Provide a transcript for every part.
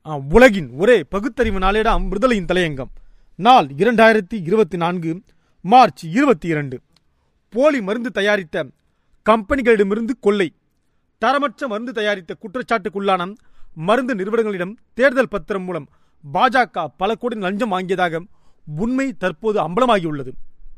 ஆ, உலகின் ஒரே பகுத்தறிவு நாளேடாம் விடுதலையின் தலையங்கம் நாள் இரண்டாயிரத்தி இருபத்தி நான்கு மார்ச் இருபத்தி இரண்டு போலி மருந்து தயாரித்த கம்பெனிகளிடமிருந்து கொள்ளை தரமற்ற மருந்து தயாரித்த குற்றச்சாட்டுக்குள்ளான மருந்து நிறுவனங்களிடம் தேர்தல் பத்திரம் மூலம் பாஜக பல கோடி லஞ்சம் வாங்கியதாக உண்மை தற்போது அம்பலமாகியுள்ளது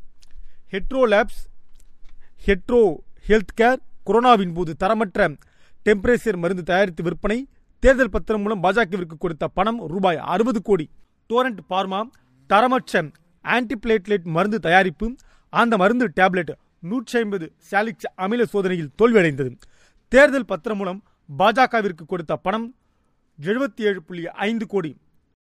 Hetero Labs Hetero Health Care கொரோனாவின் போது தரமற்ற டெம்பரேச்சர் மருந்து தயாரித்து விற்பனை தேர்தல் பத்திரம் மூலம் பாஜகவிற்கு கொடுத்த பணம் ரூபாய் அறுபது கோடி டோரண்ட் பார்மா தரமற்ற ஆன்டிபிளேட்லெட் மருந்து தயாரிப்பு அந்த மருந்து டேப்லெட் நூற்றி ஐம்பது சாலிக்ஸ் அமில சோதனையில் தோல்வியடைந்தது தேர்தல் பத்திரம் மூலம் பாஜகவிற்கு கொடுத்த பணம் எழுபத்தி ஏழு புள்ளி ஐந்து கோடி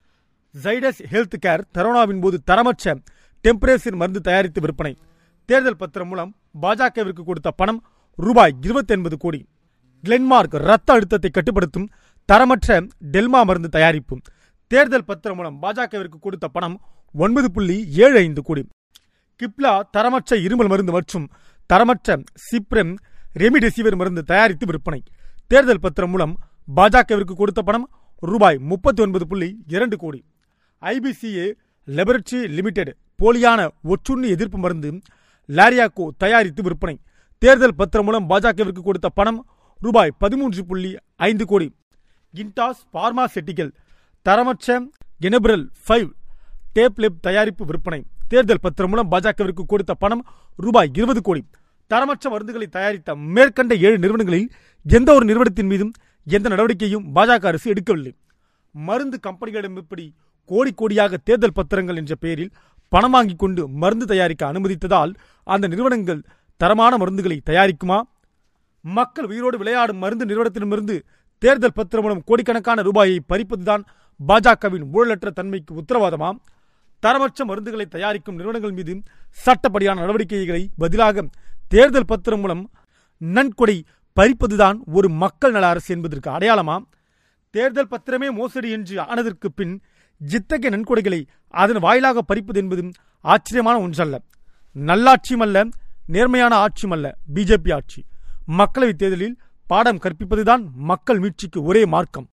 ஜைடஸ் ஹெல்த் கேர் கரோனாவின் போது தரமற்ற டெம்பரேச்சர் மருந்து தயாரித்து விற்பனை தேர்தல் பத்திரம் மூலம் பாஜகவிற்கு கொடுத்த பணம் ரூபாய் இருபத்தி எண்பது கோடி கிளென்மார்க் ரத்த அழுத்தத்தை கட்டுப்படுத்தும் தரமற்ற டெல்மா மருந்து தயாரிப்பு தேர்தல் பத்திரம் மூலம் பாஜகவிற்கு கொடுத்த பணம் ஒன்பது புள்ளி ஏழு ஐந்து கோடி கிப்லா தரமற்ற இருமல் மருந்து மற்றும் தரமற்ற சிப்ரெம் ரெமிடெசிவிர் மருந்து தயாரித்து விற்பனை தேர்தல் பத்திரம் மூலம் பாஜகவிற்கு கொடுத்த பணம் ரூபாய் முப்பத்தி ஒன்பது புள்ளி இரண்டு கோடி ஐபிசிஏ லெபரட்டரி லிமிடெட் போலியான ஒற்றுண்ணி எதிர்ப்பு மருந்து லாரியாக்கோ தயாரித்து விற்பனை தேர்தல் பத்திரம் மூலம் பாஜகவிற்கு கொடுத்த பணம் ரூபாய் பதிமூன்று புள்ளி ஐந்து கோடி இன்டாஸ் பார்மாசெட்டிக்கல் தரமற்ற கெனபிரல் ஃபைவ் டேப்லெப் தயாரிப்பு விற்பனை தேர்தல் பத்திரம் மூலம் பாஜகவிற்கு கொடுத்த பணம் ரூபாய் இருபது கோடி தரமற்ற மருந்துகளை தயாரித்த மேற்கண்ட ஏழு நிறுவனங்களில் எந்த ஒரு நிறுவனத்தின் மீதும் எந்த நடவடிக்கையும் பாஜக அரசு எடுக்கவில்லை மருந்து கம்பெனிகளிடம் இப்படி கோடி கோடியாக தேர்தல் பத்திரங்கள் என்ற பெயரில் பணம் வாங்கிக் கொண்டு மருந்து தயாரிக்க அனுமதித்ததால் அந்த நிறுவனங்கள் தரமான மருந்துகளை தயாரிக்குமா மக்கள் உயிரோடு விளையாடும் மருந்து நிறுவனத்திடமிருந்து தேர்தல் பத்திரம் மூலம் கோடிக்கணக்கான ரூபாயை பறிப்பதுதான் பாஜகவின் ஊழலற்ற தன்மைக்கு உத்தரவாதமா தரமற்ற மருந்துகளை தயாரிக்கும் நிறுவனங்கள் மீது சட்டப்படியான நடவடிக்கைகளை பதிலாக தேர்தல் பத்திரம் மூலம் நன்கொடை பறிப்பதுதான் ஒரு மக்கள் நல அரசு என்பதற்கு அடையாளமா தேர்தல் பத்திரமே மோசடி என்று ஆனதற்கு பின் இத்தகைய நன்கொடைகளை அதன் வாயிலாக பறிப்பது என்பது ஆச்சரியமான ஒன்றல்ல நல்லாட்சியும் அல்ல நேர்மையான ஆட்சியும் அல்ல பிஜேபி ஆட்சி மக்களவைத் தேர்தலில் பாடம் கற்பிப்பதுதான் மக்கள் மீட்சிக்கு ஒரே மார்க்கம்